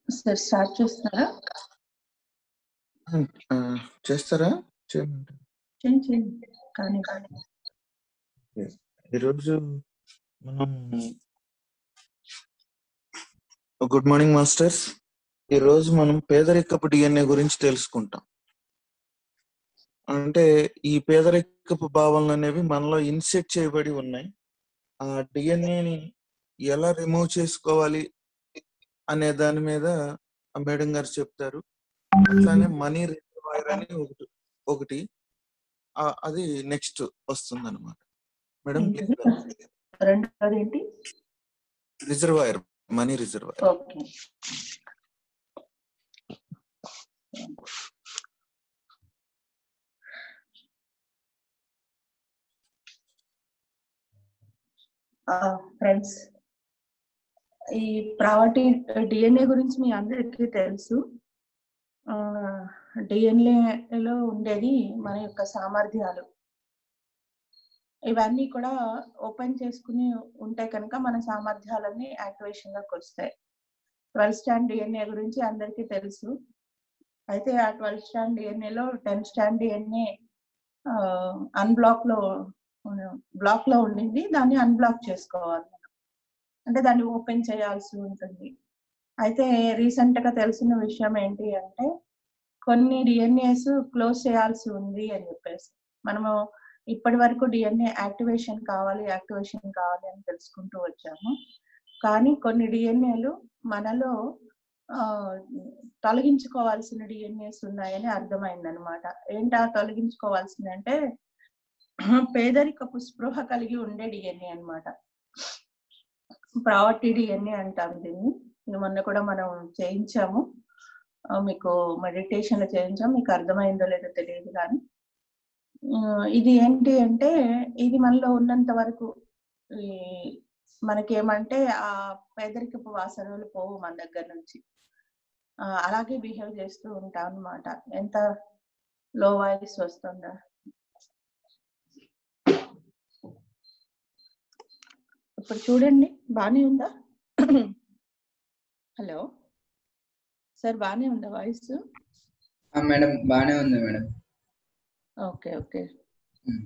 Sir start చేస్తారా ఆ, చేస్తారా చేయమంటారా? చేయండి చేయండి కానీ కానీ ఈరోజు మనం గుడ్ మార్నింగ్ మాస్టర్స్ ఈరోజు మనం పేదరికపు డిఎన్ఏ గురించి తెలుసుకుంటాం అంటే ఈ పేదరికపు భావనలు అనేవి మనలో ఇన్సెట్ చేయబడి ఉన్నాయి ఆ డిఎన్ఏని ఎలా రిమూవ్ చేసుకోవాలి అనే దాని మీద ఆ మేడం గారు చెప్తారు అట్లానే మనీ రిజర్వాయర్ అని ఒకటి ఒకటి ఆ, అది నెక్స్ట్ వస్తుంది అనమాట మేడం ఏంటిది? రెండోది ఏంటి reservoir money reservoir okay friends ఈ ప్రావర్టీ డిఎన్ఏ గురించి మీ అందరికీ తెలుసు డిఎన్ఏలో ఉండేది మన యొక్క సామర్థ్యాలు ఇవన్నీ కూడా ఓపెన్ చేసుకుని ఉంటే కనుక మన సామర్థ్యాలన్నీ యాక్టివేషన్ లోకి వస్తాయి ట్వెల్వ్ స్టాండ్ డిఎన్ఏ గురించి అందరికీ తెలుసు అయితే ఆ ట్వెల్వ్ స్టాండ్ డిఎన్ఏలో టెన్ స్టాండ్ డిఎన్ఏ అన్బ్లాక్ లో బ్లాక్ లో ఉండింది దాన్ని అన్బ్లాక్ చేసుకోవాలి మనం అంటే దాన్ని ఓపెన్ చేయాల్సి ఉంటుంది అయితే రీసెంట్ గా తెలిసిన విషయం ఏంటి అంటే కొన్ని డిఎన్ఏస్ క్లోజ్ చేయాల్సి ఉంది అని చెప్పేసి మనము ఇప్పటి వరకు డిఎన్ఏ యాక్టివేషన్ కావాలి యాక్టివేషన్ కావాలి అని తెలుసుకుంటూ వచ్చాము కానీ కొన్ని డిఎన్ఏలు మనలో ఆ, తొలగించుకోవాల్సిన డిఎన్ఏస్ ఉన్నాయని అర్థమైంది అనమాట ఏంటా తొలగించుకోవాల్సింది అంటే పేదరికపు స్పృహ కలిగి ఉండే డిఎన్ఏ అన్నమాట ప్రావర్టీ డిఎన్ఏ అంటాం దీన్ని ఇది మొన్న కూడా మనం చేయించాము ఆ, మీకు మెడిటేషన్ లో చేయించాం మీకు అర్థమైందో లేదో తెలియదు కానీ ఆ, ఇది ఏంటి అంటే ఇది మనలో ఉన్నంత వరకు ఈ మనకేమంటే ఆ పేదరికపు వాసనలు పోవు మన దగ్గర నుంచి ఆ, అలాగే బిహేవ్ చేస్తూ ఉంటాం అన్నమాట ఎంత లో వాయిస్ వస్తుందా ఇప్పుడు చూడండి బానే ఉందా హలో సార్ బానే ఉందా వాయిస్ ఆ, మేడం బాగానే ఉంది మేడం ఓకే ఓకే ఉమ్.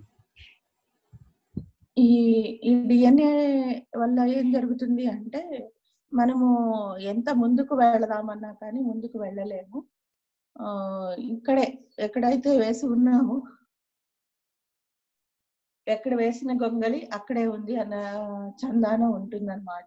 ఈ ఈ డిఎన్ఏ వల్ల ఏం జరుగుతుంది అంటే మనము ఎంత ముందుకు వెళదామన్నా కానీ ముందుకు వెళ్ళలేము ఆ ఇక్కడే ఎక్కడైతే వేసి ఉన్నామో ఎక్కడ వేసిన గొంగలి అక్కడే ఉంది అన్న చందానం ఉంటుందన్నమాట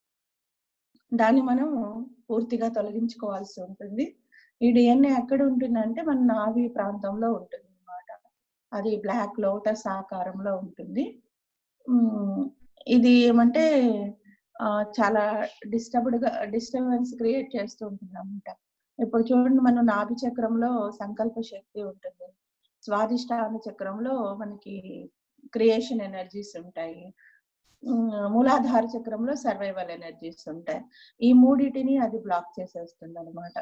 దాన్ని మనం పూర్తిగా తొలగించుకోవాల్సి ఉంటుంది ఈ డిఎన్ఏ ఎక్కడ ఉంటుందంటే మన నాభి ప్రాంతంలో ఉంటుంది అన్నమాట అది బ్లాక్ లోటస్ ఆకారంలో ఉంటుంది ఉమ్, ఇది ఏమంటే ఆ, చాలా డిస్టర్బ్డ్ గా డిస్టర్బెన్స్ క్రియేట్ చేస్తూ ఉంటుంది అన్నమాట ఇప్పుడు చూడండి మనం నాభి చక్రంలో సంకల్ప శక్తి ఉంటుంది స్వాదిష్టాన చక్రంలో మనకి క్రియేషన్ ఎనర్జీస్ ఉంటాయి ఉమ్, మూలాధార చక్రంలో సర్వైవల్ ఎనర్జీస్ ఉంటాయి ఈ మూడిటిని అది బ్లాక్ చేసేస్తుంది అనమాట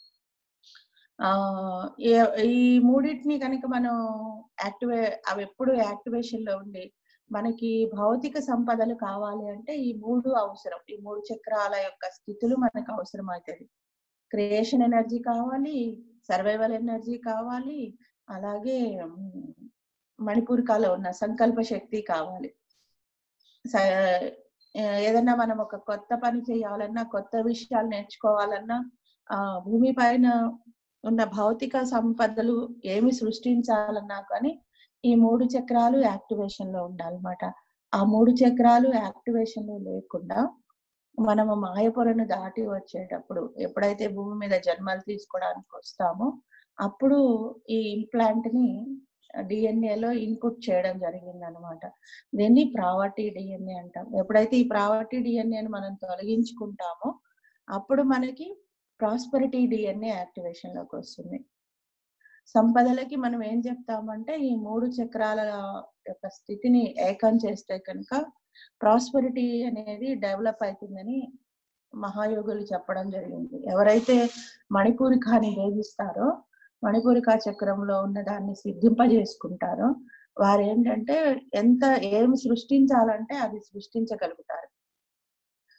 ఆ ఏ- ఈ మూడింటిని కనుక మనం యాక్టివే అవి ఎప్పుడు యాక్టివేషన్ లో ఉండి మనకి భౌతిక సంపదలు కావాలి అంటే ఈ మూడు అవసరం ఈ మూడు చక్రాల యొక్క స్థితులు మనకు అవసరం అవుతుంది క్రియేషన్ ఎనర్జీ కావాలి సర్వైవల్ ఎనర్జీ కావాలి అలాగే ఉమ్, మణిపూరికాలో ఉన్న సంకల్ప శక్తి కావాలి స- ఏ- ఏదన్నా మనం ఒక కొత్త పని చేయాలన్నా కొత్త విషయాలు నేర్చుకోవాలన్నా ఆ భూమి పైన ఉన్న భౌతిక సంపదలు ఏమి సృష్టించాలన్నా కానీ ఈ మూడు చక్రాలు యాక్టివేషన్ లో ఉండాలన్నమాట ఆ మూడు చక్రాలు యాక్టివేషన్ లో లేకుండా మనము మాయపొరను దాటి వచ్చేటప్పుడు ఎప్పుడైతే భూమి మీద జన్మలు తీసుకోవడానికి వస్తామో అప్పుడు ఈ ఇంప్లాంట్ ని DNA లో ఇన్పుట్ చేయడం జరిగింది అనమాట దీన్ని ప్రావర్టీ డిఎన్ఏ అంటాం ఎప్పుడైతే ఈ ప్రావర్టీ డిఎన్ఏని మనం తొలగించుకుంటామో అప్పుడు మనకి ప్రాస్పరిటీ డిఎన్ఏ యాక్టివేషన్ లోకి వస్తుంది సంపదలకి మనం ఏం చెప్తామంటే ఈ మూడు చక్రాల యొక్క స్థితిని ఏకం చేస్తే కనుక ప్రాస్పరిటీ అనేది డెవలప్ అవుతుందని మహాయోగులు చెప్పడం జరిగింది ఎవరైతే మణిపూరికాని భేదిస్తారో మణిపూరికా చక్రంలో ఉన్న దాన్ని సిద్ధింపజేసుకుంటారో వారు ఏంటంటే ఎంత ఏం సృష్టించాలంటే అది సృష్టించగలుగుతారు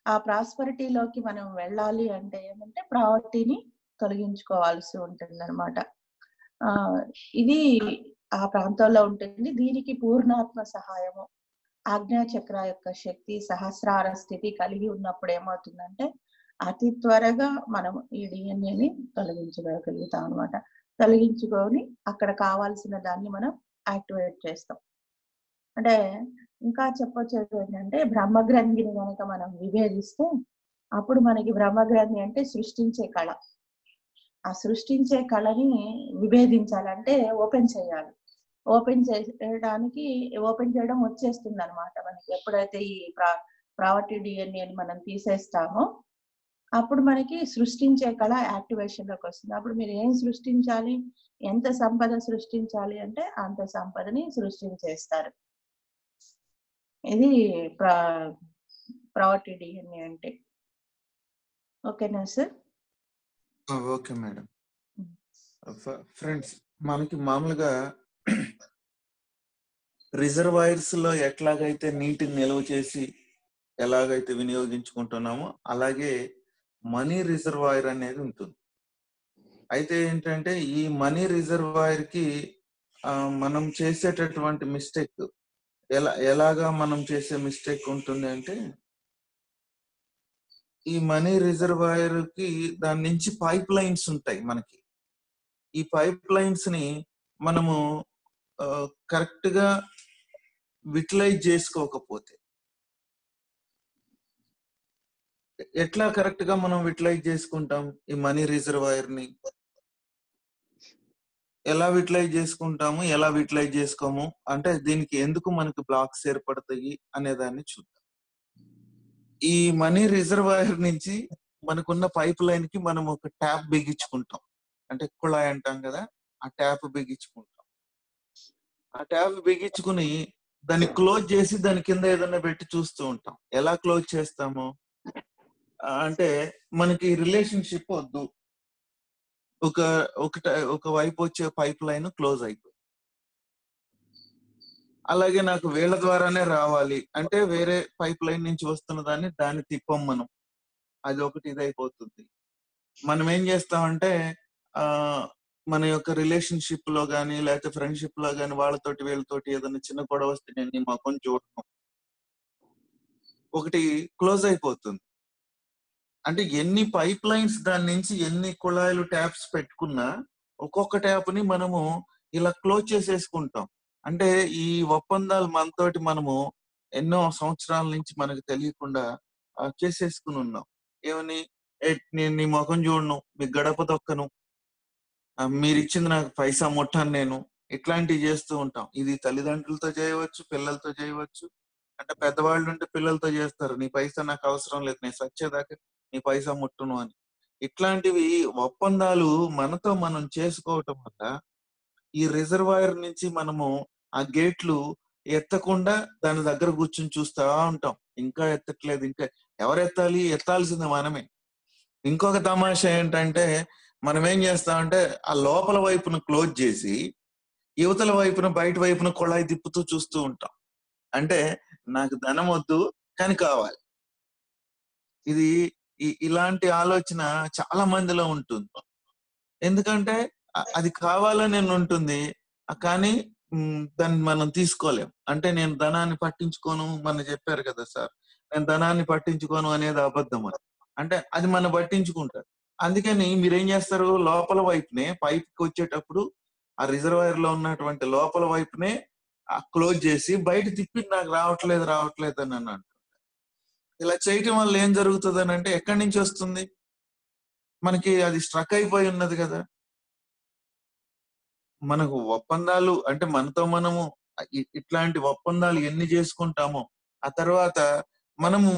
ఆ ప్రాస్పరిటీలోకి మనం వెళ్ళాలి అంటే ఏమంటే ప్రావర్టీని తొలగించుకోవాల్సి ఉంటుంది అనమాట ఆ ఇది ఆ ప్రాంతంలో ఉంటుంది దీనికి పూర్ణాత్మ సహాయము ఆజ్ఞా చక్ర యొక్క శక్తి సహస్రార స్థితి కలిగి ఉన్నప్పుడు ఏమవుతుందంటే అతి త్వరగా మనం ఈ డిఎన్ఏని తొలగించగలుగుతాం అనమాట తొలగించుకొని అక్కడ కావాల్సిన దాన్ని మనం యాక్టివేట్ చేస్తాం అంటే ఇంకా చెప్పొచ్చేది ఏంటంటే బ్రహ్మగ్రంథిని కనుక మనం విభేదిస్తే అప్పుడు మనకి బ్రహ్మగ్రంథి అంటే సృష్టించే కళ ఆ సృష్టించే కళని విభేదించాలంటే ఓపెన్ చేయాలి ఓపెన్ చేయడానికి ఓపెన్ చేయడం వచ్చేస్తుంది అనమాట మనకి ఎప్పుడైతే ఈ ప్రా ప్రావర్టీ డిఎన్ఏని మనం తీసేస్తామో అప్పుడు మనకి సృష్టించే కళ యాక్టివేషన్ లోకి వస్తుంది అప్పుడు మీరు ఏం సృష్టించాలి ఎంత సంపద సృష్టించాలి అంటే అంత సంపదని సృష్టించేస్తారు ఇది ప్రా ప్రావర్టీ డిఎన్ఏ అంటే ఓకేనా సార్ ఓకే మేడం ఫ్రెండ్స్ మనకి మామూలుగా రిజర్వాయర్స్ లో ఎట్లాగైతే నీటిని నిల్వ చేసి ఎలాగైతే వినియోగించుకుంటున్నామో అలాగే మనీ రిజర్వాయర్ అనేది ఉంటుంది అయితే ఏంటంటే ఈ మనీ రిజర్వాయర్ కి ఆ, మనం చేసేటటువంటి మిస్టేక్ ఎలా ఎలాగా మనం చేసే మిస్టేక్ ఉంటుంది అంటే ఈ మనీ రిజర్వాయర్ కి దాని నుంచి పైప్ లైన్స్ ఉంటాయి మనకి ఈ పైప్ లైన్స్ ని మనము కరెక్ట్ గా విటిలైజ్ చేసుకోకపోతే ఎట్లా కరెక్ట్ గా మనం విటిలైజ్ చేసుకుంటాం ఈ మనీ రిజర్వాయర్ ని ఎలా విటిలైజ్ చేసుకుంటాము ఎలా విటిలైజ్ చేసుకోము అంటే దీనికి ఎందుకు మనకి బ్లాక్స్ ఏర్పడతాయి అనే దాన్ని చూద్దాం ఈ మనీ రిజర్వాయర్ నుంచి మనకున్న పైప్ లైన్ కి మనం ఒక ట్యాప్ బిగించుకుంటాం అంటే కుళాయి అంటాం కదా ఆ ట్యాప్ బిగించుకుంటాం ఆ ట్యాప్ బిగించుకుని దాన్ని క్లోజ్ చేసి దాని కింద ఏదైనా పెట్టి చూస్తూ ఉంటాం ఎలా క్లోజ్ చేస్తాము ఆ, అంటే మనకి రిలేషన్షిప్ వద్దు ఒక ఒక ఒక వైపు వచ్చే పైప్ లైన్ క్లోజ్ అయిపోయింది అలాగే నాకు వీళ్ళ ద్వారానే రావాలి అంటే వేరే పైప్ లైన్ నుంచి వస్తున్న దాన్ని దాన్ని తిప్పం మనం అది ఒకటి ఇదైపోతుంది మనం ఏం చేస్తామంటే ఆ మన యొక్క రిలేషన్షిప్ లో గానీ లేకపోతే ఫ్రెండ్షిప్ లో గానీ వాళ్ళతోటి వీళ్ళతోటి ఏదైనా చిన్న గొడవ వస్తే నేను నీ మొఖం చూడటం ఒకటి క్లోజ్ అయిపోతుంది అంటే ఎన్ని పైప్ లైన్స్ దాని నుంచి ఎన్ని కుళాయిలు ట్యాప్స్ పెట్టుకున్నా ఒక్కొక్క ట్యాప్ ని మనము ఇలా క్లోజ్ చేసేసుకుంటాం అంటే ఈ ఒప్పందాలు మనతోటి మనము ఎన్నో సంవత్సరాల నుంచి మనకు తెలియకుండా ఆ, చేసేసుకుని ఉన్నాం ఏమని "ఏ, నేను నీ ముఖం చూడను మీ గడప తొక్కను ఆ, మీరు ఇచ్చింది నాకు పైసా ముట్టాను నేను ఇట్లాంటివి చేస్తూ ఉంటాం ఇది తల్లిదండ్రులతో చేయవచ్చు పిల్లలతో చేయవచ్చు అంటే పెద్దవాళ్ళు ఉంటే పిల్లలతో చేస్తారు నీ పైసా నాకు అవసరం లేదు నేను సచ్చేదాకా నీ పైసా ముట్టును అని ఇట్లాంటివి ఒప్పందాలు మనతో మనం చేసుకోవటం వల్ల ఈ రిజర్వాయర్ నుంచి మనము ఆ గేట్లు ఎత్తకుండా దాని దగ్గర కూర్చుని చూస్తా ఉంటాం ఇంకా ఎత్తట్లేదు ఇంకా ఎవరు ఎత్తాలి ఎత్తాల్సింది మనమే ఇంకొక తమాషా ఏంటంటే మనం ఏం చేస్తామంటే ఆ లోపల వైపును క్లోజ్ చేసి యువతల వైపున బయట వైపున కుళాయి తిప్పుతూ చూస్తూ ఉంటాం అంటే నాకు ధనం వద్దు కానీ కావాలి ఇది ఈ- ఇలాంటి ఆలోచన చాలా మందిలో ఉంటుంది ఎందుకంటే అ- అది కావాలని ఉంటుంది ఆ కానీ మ్, దాన్ని మనం తీసుకోలేం అంటే నేను ధనాన్ని పట్టించుకోను మన చెప్పారు కదా సార్ నేను ధనాన్ని పట్టించుకోను అనేది అబద్ధం అని అంటే అది మనం పట్టించుకుంటారు అందుకని మీరేం చేస్తారు లోపల వైపునే పైప్ కి వచ్చేటప్పుడు ఆ రిజర్వాయర్ లో ఉన్నటువంటి లోపల వైపునే క్లోజ్ చేసి బయట తిప్పి నాకు రావట్లేదు రావట్లేదు అని అన్నాడు ఇలా చేయటం వల్ల ఏం జరుగుతుంది అని అంటే ఎక్కడి నుంచి వస్తుంది మనకి అది స్ట్రక్ అయిపోయి ఉన్నది కదా మనకు ఒప్పందాలు అంటే మనతో మనము ఇ- ఇట్లాంటి ఒప్పందాలు ఎన్ని చేసుకుంటామో ఆ తర్వాత మనము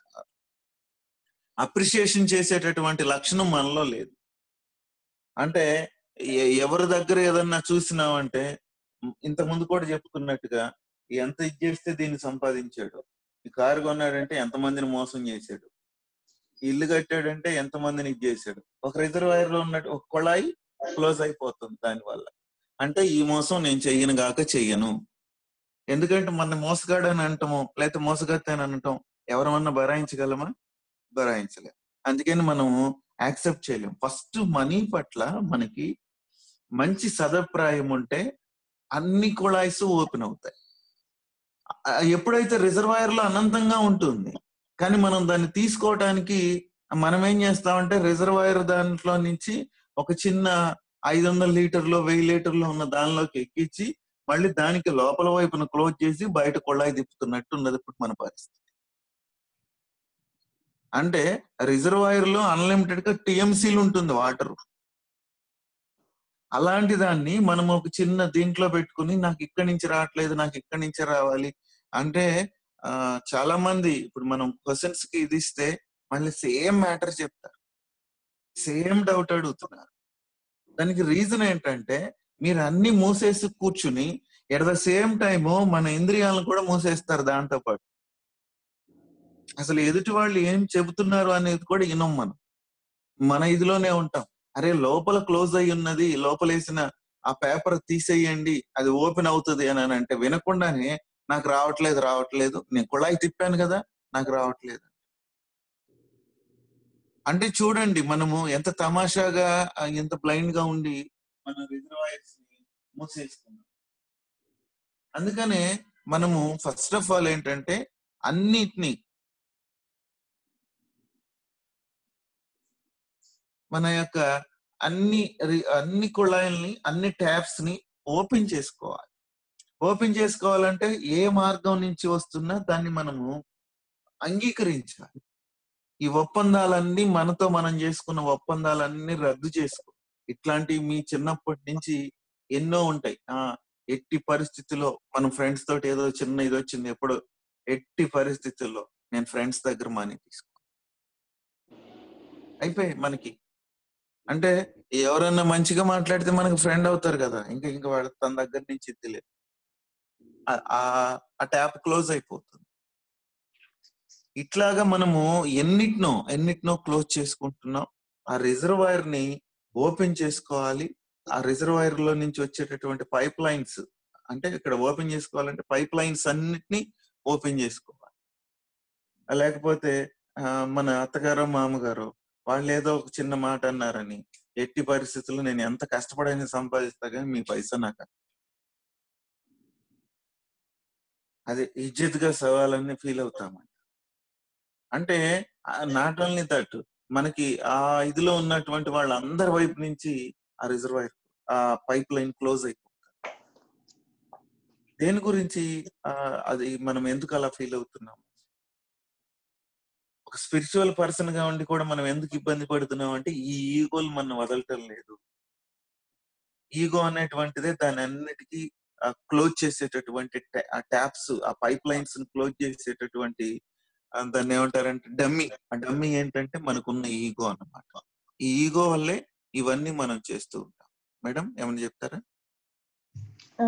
అప్రిషియేషన్ చేసేటటువంటి లక్షణం మనలో లేదు అంటే ఎ- ఎవరి దగ్గర ఏదన్నా చూసినామంటే ఇంత ముందు కూడా చెప్పుకున్నట్టుగా ఎంత ఇది చేస్తే దీన్ని సంపాదించాడు ఈ కారు కొన్నాడంటే ఎంతమందిని మోసం చేశాడు ఈ ఇల్లు కట్టాడంటే ఎంతమందిని ఇది చేశాడు ఒక రిజర్వాయర్ లో ఉన్నట్టు ఒక కుళాయి క్లోజ్ అయిపోతుంది దానివల్ల అంటే ఈ మోసం నేను చెయ్యను గాక చెయ్యను ఎందుకంటే మన మోసగాడని అంటాము లేకపోతే మోసగత్తే అని అనటం ఎవరమన్నా భరాయించగలమా భరాయించలేం అందుకని మనం యాక్సెప్ట్ చేయలేం ఫస్ట్ మనీ పట్ల మనకి మంచి సదభిప్రాయం ఉంటే అన్ని కుళాయిస్ ఓపెన్ అవుతాయి ఆ, ఎప్పుడైతే రిజర్వాయర్ లో అనంతంగా ఉంటుంది కానీ మనం దాన్ని తీసుకోవటానికి మనం ఏం చేస్తామంటే రిజర్వాయర్ దాంట్లో నుంచి ఒక చిన్న ఐదు వందల లీటర్లు వెయ్యి లీటర్లు ఉన్న దానిలోకి ఎక్కించి మళ్ళీ దానికి లోపల వైపున క్లోజ్ చేసి బయట కుళాయి తిప్పుతున్నట్టు ఉన్నది ఇప్పుడు మన పరిస్థితి అంటే రిజర్వాయర్ లో అన్లిమిటెడ్ గా టీఎంసీలు ఉంటుంది వాటర్ అలాంటి దాన్ని మనం ఒక చిన్న దీంట్లో పెట్టుకుని నాకు ఇక్కడి నుంచి రావట్లేదు నాకు ఇక్కడి నుంచి రావాలి అంటే ఆ చాలా మంది ఇప్పుడు మనం క్వశ్చన్స్ కి ఇది ఇస్తే మళ్ళీ సేమ్ మ్యాటర్ చెప్తారు సేమ్ డౌట్ అడుగుతున్నారు దానికి రీజన్ ఏంటంటే మీరు అన్ని మూసేసి కూర్చుని ఎట్ ద సేమ్ టైమ్ మన ఇంద్రియాలను కూడా మూసేస్తారు దాంతో పాటు అసలు ఎదుటి వాళ్ళు ఏం చెబుతున్నారు అనేది కూడా వినం మనం మన ఇదిలోనే ఉంటాం అరే లోపల క్లోజ్ అయి ఉన్నది లోపలేసిన ఆ పేపర్ తీసేయండి అది ఓపెన్ అవుతుంది అని అని అంటే వినకుండానే నాకు రావట్లేదు రావట్లేదు నేను కుళాయి తిప్పాను కదా నాకు రావట్లేదు అంటే చూడండి మనము ఎంత తమాషాగా ఆ, ఎంత బ్లైండ్ గా ఉండి మన రిజర్వాయర్స్ ని మూసేసుకున్నాం అందుకనే మనము ఫస్ట్ ఆఫ్ ఆల్ ఏంటంటే అన్నిటినీ మన యొక్క అన్ని రి- అన్ని కుళాయిల్ని అన్ని ట్యాప్స్ ని ఓపెన్ చేసుకోవాలి ఓపెన్ చేసుకోవాలంటే ఏ మార్గం నుంచి వస్తున్నా దాన్ని మనము అంగీకరించాలి ఈ ఒప్పందాలన్నీ మనతో మనం చేసుకున్న ఒప్పందాలన్నీ రద్దు చేసుకో ఇట్లాంటి మీ చిన్నప్పటి నుంచి ఎన్నో ఉంటాయి ఆ ఎట్టి పరిస్థితుల్లో మనం ఫ్రెండ్స్ తోటి ఏదో చిన్న ఇది వచ్చింది ఎప్పుడు ఎట్టి పరిస్థితుల్లో నేను ఫ్రెండ్స్ దగ్గర మనీ తీసుకో అయిపోయి మనకి అంటే ఎవరన్నా మంచిగా మాట్లాడితే మనకు ఫ్రెండ్ అవుతారు కదా ఇంకా ఇంకా వాడు తన దగ్గర నుంచి ఇద్దిలేదు ఆ- ఆ- ఆ ట్యాప్ క్లోజ్ అయిపోతుంది ఇట్లాగా మనము ఎన్నిటినో ఎన్నిటినో క్లోజ్ చేసుకుంటున్నాం ఆ రిజర్వాయర్ ని ఓపెన్ చేసుకోవాలి ఆ రిజర్వాయర్ లో నుంచి వచ్చేటటువంటి పైప్ లైన్స్ అంటే ఇక్కడ ఓపెన్ చేసుకోవాలంటే పైప్ లైన్స్ అన్నిటినీ ఓపెన్ చేసుకోవాలి లేకపోతే ఆ, మన అత్తగారు మామగారు వాళ్ళు ఏదో ఒక చిన్న మాట అన్నారని ఎట్టి పరిస్థితుల్లో నేను ఎంత కష్టపడైనా సంపాదిస్తా కానీ మీ పైసా నాకు అక్కర్లేదు. అది ఇజ్జత్ గా సవాలని ఫీల్ అవుతామండి అంటే నాట్ ఓన్లీ దట్ మనకి ఆ ఇదిలో ఉన్నటువంటి వాళ్ళందరి వైపు నుంచి ఆ రిజర్వాయర్ ఆ పైప్ లైన్ క్లోజ్ అయిపోతుంది దేని గురించి ఆ అది మనం ఎందుకు అలా ఫీల్ అవుతున్నాం ఒక స్పిరిచువల్ పర్సన్ గా ఉండి కూడా మనం ఎందుకు ఇబ్బంది పడుతున్నాం అంటే ఈ ఈగోలు మనం వదలటం లేదు ఈగో అనేటువంటిదే దాని అన్నిటికీ క్లోజ్ చేసేటటువంటి ta- ఆ ట్యాప్స్ ఆ పైప్ లైన్స్ క్లోజ్ చేసేటటువంటి ఆ, దాన్ని ఏమంటారంటే డమ్మీ ఆ డమ్మీ ఏంటంటే మనకున్న ఈగో అన్నమాట ఈ ఈగో వల్లే ఇవన్నీ మనం చేస్తూ ఉంటాం మేడం ఏమని చెప్తారా ఆ.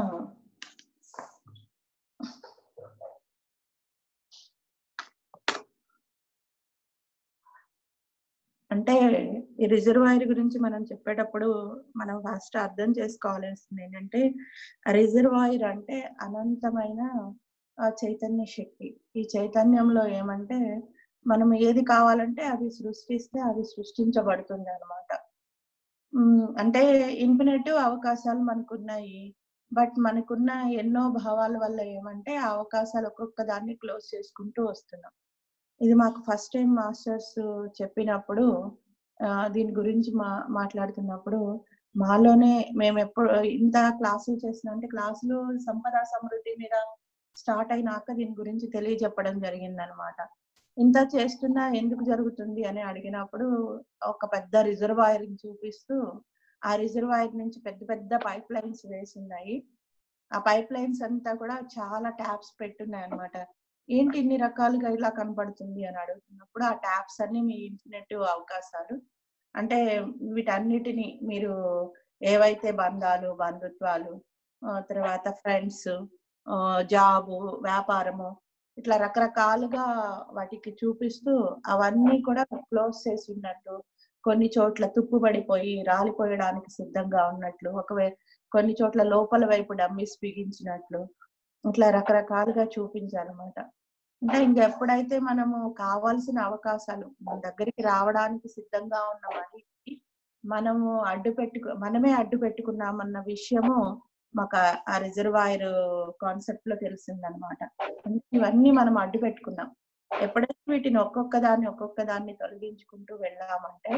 అంటే ఈ రిజర్వాయర్ గురించి మనం చెప్పేటప్పుడు మనం ఫస్ట్ అర్థం చేసుకోవాల్సింది ఏంటంటే రిజర్వాయర్ అంటే అనంతమైన ఆ చైతన్య శక్తి ఈ చైతన్యంలో ఏమంటే మనం ఏది కావాలంటే అది సృష్టిస్తే అది సృష్టించబడుతుంది అనమాట అంటే ఇన్ఫినిట్ అవకాశాలు మనకున్నాయి బట్ మనకున్న ఎన్నో భావాల వల్ల ఏమంటే ఆ అవకాశాలు ఒక్కొక్క దాన్ని క్లోజ్ చేసుకుంటూ వస్తున్నాం ఇది మాకు ఫస్ట్ టైం మాస్టర్స్ చెప్పినప్పుడు ఆ, దీని గురించి మా మాట్లాడుతున్నప్పుడు మాలోనే మేము ఎప్పుడు ఇంత క్లాసులు చేసిన అంటే క్లాసులు సంపద సమృద్ధి మీద స్టార్ట్ అయినాక దీని గురించి తెలియజెప్పడం జరిగింది అనమాట ఇంత చేస్తున్నా ఎందుకు జరుగుతుంది అని అడిగినప్పుడు ఒక పెద్ద రిజర్వాయర్ చూపిస్తూ ఆ రిజర్వాయర్ నుంచి పెద్ద పెద్ద పైప్ లైన్స్ వేసి ఉన్నాయి ఆ పైప్ లైన్స్ అంతా కూడా చాలా ట్యాప్స్ పెట్టున్నాయి అనమాట ఏంటి ఇన్ని రకాలుగా ఇలా కనపడుతుంది అని అడుగుతున్నప్పుడు ఆ ట్యాప్స్ అన్ని మీ ఇన్ఫినిట్ అవకాశాలు అంటే వీటన్నిటిని మీరు ఏవైతే బంధాలు బంధుత్వాలు ఆ తర్వాత ఫ్రెండ్స్ జాబు వ్యాపారము ఇట్లా రకరకాలుగా వాటికి చూపిస్తూ అవన్నీ కూడా క్లోజ్ చేసి ఉన్నట్టు కొన్ని చోట్ల తుప్పు పడిపోయి రాలిపోయడానికి సిద్ధంగా ఉన్నట్లు ఒకవే కొన్ని చోట్ల లోపల వైపు డమ్మీస్ బిగించినట్లు ఇట్లా రకరకాలుగా చూపించారన్నమాట అంటే ఇంకెప్పుడైతే మనము కావాల్సిన అవకాశాలు మన దగ్గరికి రావడానికి సిద్ధంగా ఉన్న మనకి మనము అడ్డు పెట్టుకు మనమే అడ్డు పెట్టుకున్నామన్న విషయము మాకు ఆ- ఆ రిజర్వాయర్ కాన్సెప్ట్ లో తెలిసిందనమాట ఇవన్నీ మనం అడ్డు పెట్టుకున్నాం ఎప్పుడైతే వీటిని ఒక్కొక్క దాన్ని ఒక్కొక్క దాన్ని తొలగించుకుంటూ వెళ్ళామంటే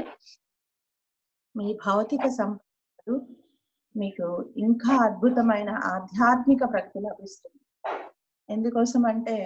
మీ భౌతిక సంపదలు మీకు ఇంకా అద్భుతమైన ఆధ్యాత్మిక ప్రగతి లభిస్తుంది ఎందుకోసం అంటే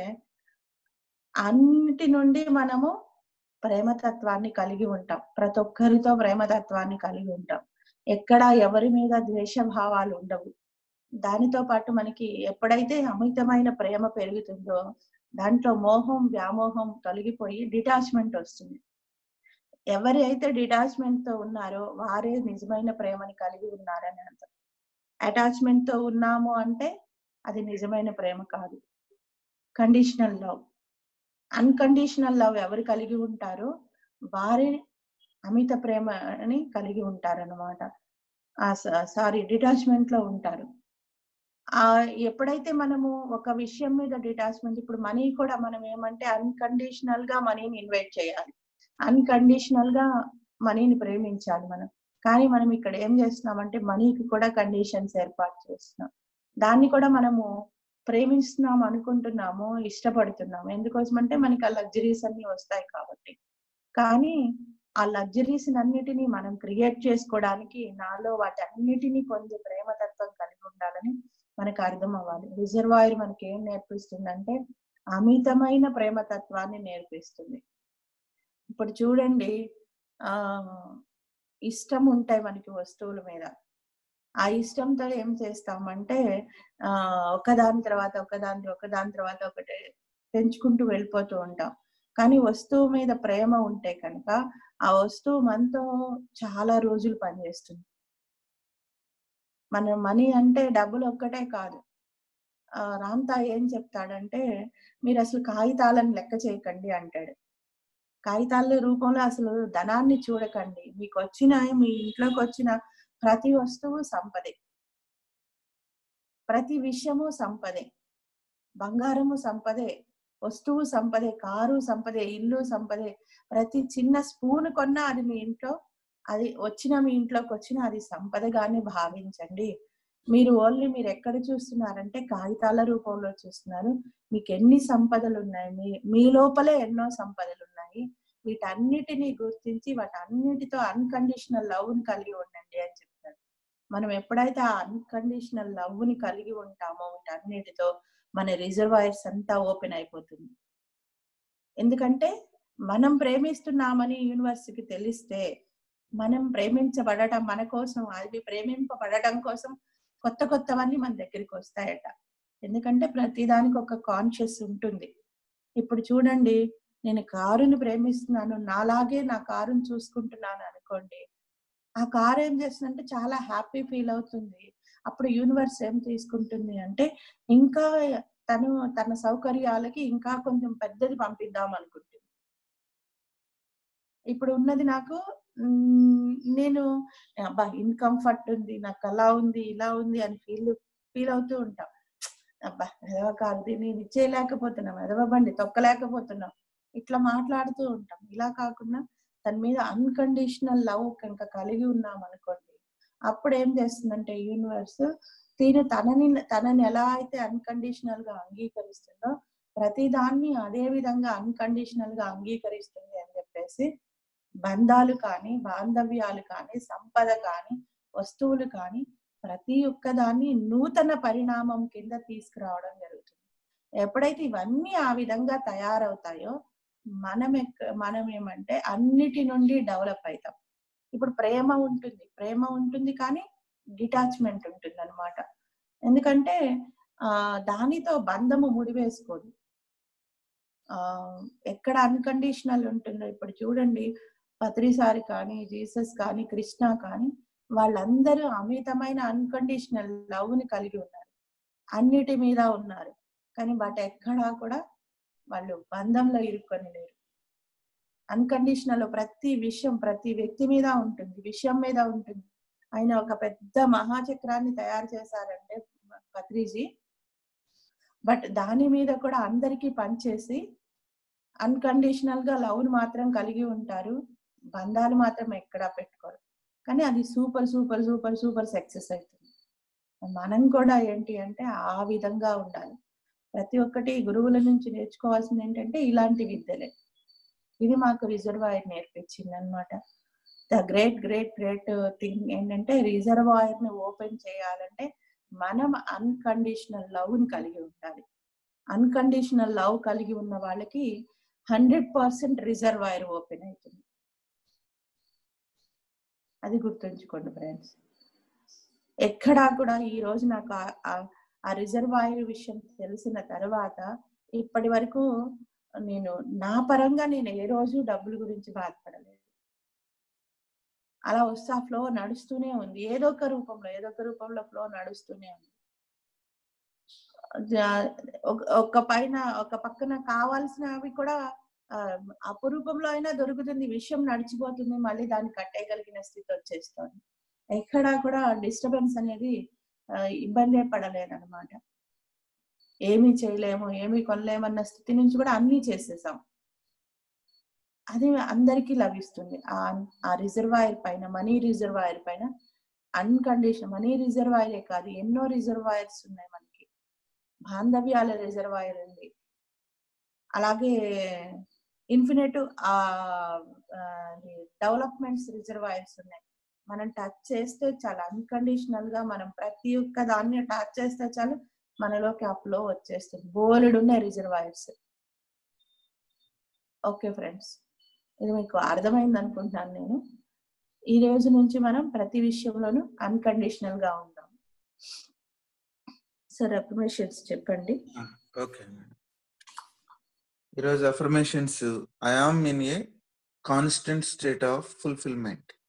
అన్నిటి నుండి మనము ప్రేమతత్వాన్ని కలిగి ఉంటాం ప్రతి ఒక్కరితో ప్రేమతత్వాన్ని కలిగి ఉంటాం ఎక్కడ ఎవరి మీద ద్వేష భావాలు ఉండవు దానితో పాటు మనకి ఎప్పుడైతే అమితమైన ప్రేమ పెరుగుతుందో దాంట్లో మోహం వ్యామోహం తొలగిపోయి డిటాచ్మెంట్ వస్తుంది ఎవరి అయితే డిటాచ్మెంట్ తో ఉన్నారో వారే నిజమైన ప్రేమని కలిగి ఉన్నారని అర్థం అటాచ్మెంట్ తో ఉన్నాము అంటే అది నిజమైన ప్రేమ కాదు కండిషనల్ లవ్ అన్కండిషనల్ లవ్ ఎవరు కలిగి ఉంటారో వారే అమిత ప్రేమని కలిగి ఉంటారన్నమాట ఆ సారీ డిటాచ్మెంట్ లో ఉంటారు ఆ ఎప్పుడైతే మనము ఒక విషయం మీద డిటాచ్మెంట్ ఇప్పుడు మనీ కూడా మనం ఏమంటే అన్కండిషనల్ గా మనీని ఇన్వైట్ చేయాలి అన్కండిషనల్ గా మనీని ప్రేమించాలి మనం కానీ మనం ఇక్కడ ఏం చేస్తున్నామంటే మనీకి కూడా కండిషన్స్ ఏర్పాటు చేస్తున్నాం దాన్ని కూడా మనము ప్రేమిస్తున్నాం అనుకుంటున్నాము ఇష్టపడుతున్నాము ఎందుకోసం అంటే మనకి ఆ లగ్జరీస్ అన్ని వస్తాయి కాబట్టి కానీ ఆ లగ్జరీస్ అన్నిటినీ మనం క్రియేట్ చేసుకోవడానికి నాలో వాటి అన్నిటినీ పొందే ప్రేమతత్వం కలిగి ఉండాలని మనకు అర్థం అవ్వాలి రిజర్వాయర్ మనకి ఏం నేర్పిస్తుందంటే అమితమైన ప్రేమతత్వాన్ని నేర్పిస్తుంది ఇప్పుడు చూడండి ఆ ఇష్టం ఉంటాయి మనకి వస్తువుల మీద ఆ ఇష్టంతో ఏం చేస్తామంటే ఆ ఒకదాని తర్వాత ఒకదాని ఒకదాని తర్వాత ఒకటి పెంచుకుంటూ వెళ్ళిపోతూ ఉంటాం కానీ వస్తువు మీద ప్రేమ ఉంటే కనుక ఆ వస్తువు మనతో చాలా రోజులు పనిచేస్తుంది మన మనీ అంటే డబ్బులు ఒక్కటే కాదు ఆ రామ్తా ఏం చెప్తాడంటే మీరు అసలు కాగితాలను లెక్క చేయకండి అంటాడు కాగితాల రూపంలో అసలు ధనాన్ని చూడకండి మీకు వచ్చిన మీ ఇంట్లోకి వచ్చిన ప్రతి వస్తువు సంపదే ప్రతి విషయము సంపదే బంగారము సంపదే వస్తువు సంపదే కారు సంపదే ఇల్లు సంపదే ప్రతి చిన్న స్పూన్ కొన్నా అది మీ ఇంట్లో అది వచ్చిన మీ ఇంట్లోకి వచ్చిన అది సంపదగానే భావించండి మీరు ఓన్లీ మీరు ఎక్కడ చూస్తున్నారంటే కాగితాల రూపంలో చూస్తున్నారు మీకు ఎన్ని సంపదలు ఉన్నాయి మీ మీ లోపలే ఎన్నో సంపదలు ఉన్నాయి వీటన్నిటిని గుర్తించి వాటన్నిటితో అన్కండిషనల్ లవ్ ని కలిగి ఉండండి అని చెప్తారు మనం ఎప్పుడైతే ఆ అన్కండిషనల్ లవ్ ని కలిగి ఉంటామో వీటన్నిటితో మన రిజర్వాయర్స్ అంతా ఓపెన్ అయిపోతుంది ఎందుకంటే మనం ప్రేమిస్తున్నామని యూనివర్స్కి తెలిస్తే మనం ప్రేమించబడటం మన కోసం అది ప్రేమింపబడటం కోసం కొత్త కొత్తవన్నీ మన దగ్గరికి వస్తాయట ఎందుకంటే ప్రతిదానికి ఒక కాన్షియస్ ఉంటుంది ఇప్పుడు చూడండి నేను కారుని ప్రేమిస్తున్నాను నాలాగే నా కారుని చూసుకుంటున్నాను అనుకోండి ఆ కారు ఏం చేస్తుందంటే చాలా హ్యాపీ ఫీల్ అవుతుంది అప్పుడు యూనివర్స్ ఏం తీసుకుంటుంది అంటే ఇంకా తను తన సౌకర్యాలకి ఇంకా కొంచెం పెద్దది పంపిద్దాం అనుకుంటుంది ఇప్పుడు ఉన్నది నాకు మ్, నేను అబ్బా ఇన్కంఫర్ట్ ఉంది నాకు అలా ఉంది ఇలా ఉంది అని ఫీల్ ఫీల్ అవుతూ ఉంటాం అబ్బా ఎదవ కాదు దీన్ని ఇది చేయలేకపోతున్నాం ఎదవ బండి తొక్కలేకపోతున్నాం ఇట్లా మాట్లాడుతూ ఉంటాం ఇలా కాకుండా తన మీద అన్కండిషనల్ లవ్ కనుక కలిగి ఉన్నాం అనుకోండి అప్పుడు ఏం చేస్తుందంటే యూనివర్స్ తిను తనని తనని ఎలా అయితే అన్కండిషనల్ గా అంగీకరిస్తుందో ప్రతి దాన్ని అదే విధంగా అన్కండిషనల్ గా అంగీకరిస్తుంది అని చెప్పేసి బంధాలు కానీ బాంధవ్యాలు కానీ సంపద కానీ వస్తువులు కానీ ప్రతి ఒక్క దాన్ని నూతన పరిణామం కింద తీసుకురావడం జరుగుతుంది ఎప్పుడైతే ఇవన్నీ ఆ విధంగా తయారవుతాయో మనం ఎక్క- మనం ఏమంటే అన్నిటి నుండి డెవలప్ అవుతాం ఇప్పుడు ప్రేమ ఉంటుంది ప్రేమ ఉంటుంది కానీ డిటాచ్మెంట్ ఉంటుంది అనమాట ఎందుకంటే ఆ దానితో బంధము ముడివేసుకోదు ఆ ఎక్కడ అన్కండిషనల్ ఉంటుందో ఇప్పుడు చూడండి పత్రిసారి కానీ జీసస్ కానీ కృష్ణ కానీ వాళ్ళందరూ అమితమైన అన్కండిషనల్ లవ్ ని కలిగి ఉన్నారు అన్నిటి మీద ఉన్నారు కానీ బట్ ఎక్కడా కూడా వాళ్ళు బంధంలో ఇరుక్కొని లేరు అన్కండిషనల్ ప్రతి విషయం ప్రతి వ్యక్తి మీద ఉంటుంది విషయం మీద ఉంటుంది ఆయన ఒక పెద్ద మహాచక్రాన్ని తయారు చేశారంటే పత్రిజీ బట్ దాని మీద కూడా అందరికీ పనిచేసి అన్కండిషనల్ గా లవ్ మాత్రం కలిగి ఉంటారు బంధాలు మాత్రం ఎక్కడా పెట్టుకోరు కానీ అది super super super super success అవుతుంది మనం కూడా ఏంటి అంటే ఆ విధంగా ఉండాలి ప్రతి ఒక్కటి గురువుల నుంచి నేర్చుకోవాల్సింది ఏంటంటే ఇలాంటి విద్యలే ఇది మాకు రిజర్వాయర్ నేర్పించింది అనమాట the great great great thing ఏంటంటే రిజర్వాయర్ ని ఓపెన్ చేయాలంటే మనం అన్కండిషనల్ లవ్ ని కలిగి ఉండాలి అన్కండిషనల్ లవ్ కలిగి ఉన్న వాళ్ళకి హండ్రెడ్ పర్సెంట్ రిజర్వాయర్ ఓపెన్ అవుతుంది అది గుర్తుంచుకోండి ఫ్రెండ్స్ ఎక్కడా కూడా ఈ రోజు నాకు ఆ- ఆ- ఆ రిజర్వాయర్ విషయం తెలిసిన తర్వాత ఇప్పటి వరకు నేను నా పరంగా నేను ఏ రోజు డబ్బుల గురించి బాధపడలేదు అలా వస్తే ఆ ఫ్లో నడుస్తూనే ఉంది ఏదో ఒక రూపంలో ఏదో ఒక రూపంలో ఫ్లో నడుస్తూనే ఉంది జా- ఒక- ఒక పైన ఒక పక్కన కావాల్సినవి కూడా ఆ, అపురూపంలో అయినా దొరుకుతుంది విషయం నడిచిపోతుంది మళ్ళీ దాన్ని కట్టేయగలిగిన స్థితి వచ్చేస్తుంది ఎక్కడా కూడా డిస్టర్బెన్స్ అనేది ఆ, ఇబ్బందే పడలేదన్నమాట ఏమీ చేయలేము ఏమీ కొనలేమన్న స్థితి నుంచి కూడా అన్నీ చేసేసాం అది అందరికీ లభిస్తుంది ఆ ఆ రిజర్వాయర్ పైన మనీ రిజర్వాయర్ పైన అన్కండిషన్ మనీ రిజర్వాయరే కాదు ఎన్నో రిజర్వాయర్స్ ఉన్నాయి మనకి బాంధవ్యాల రిజర్వాయర్ ఉంది అలాగే ఇన్ఫినిట్ ఆ డెవలప్మెంట్స్ రిజర్వాయర్స్ ఉన్నాయి మనం టచ్ చేస్తే చాలా అన్కండిషనల్ గా మనం ప్రతి ఒక్క దాన్ని టచ్ చేస్తే చాలు మనలోకి ఆ ఫ్లో వచ్చేస్తుంది బోలెడు ఉన్నాయి రిజర్వాయర్స్ ఓకే ఫ్రెండ్స్ ఇది మీకు అర్థమైంది అనుకుంటున్నాను నేను ఈ రోజు నుంచి మనం ప్రతి విషయంలోనూ అన్కండిషనల్ గా ఉందాం సార్ అప్రిమేషన్స్ చెప్పండి ఓకే ఈరోజు affirmations I am in a constant state of fulfilment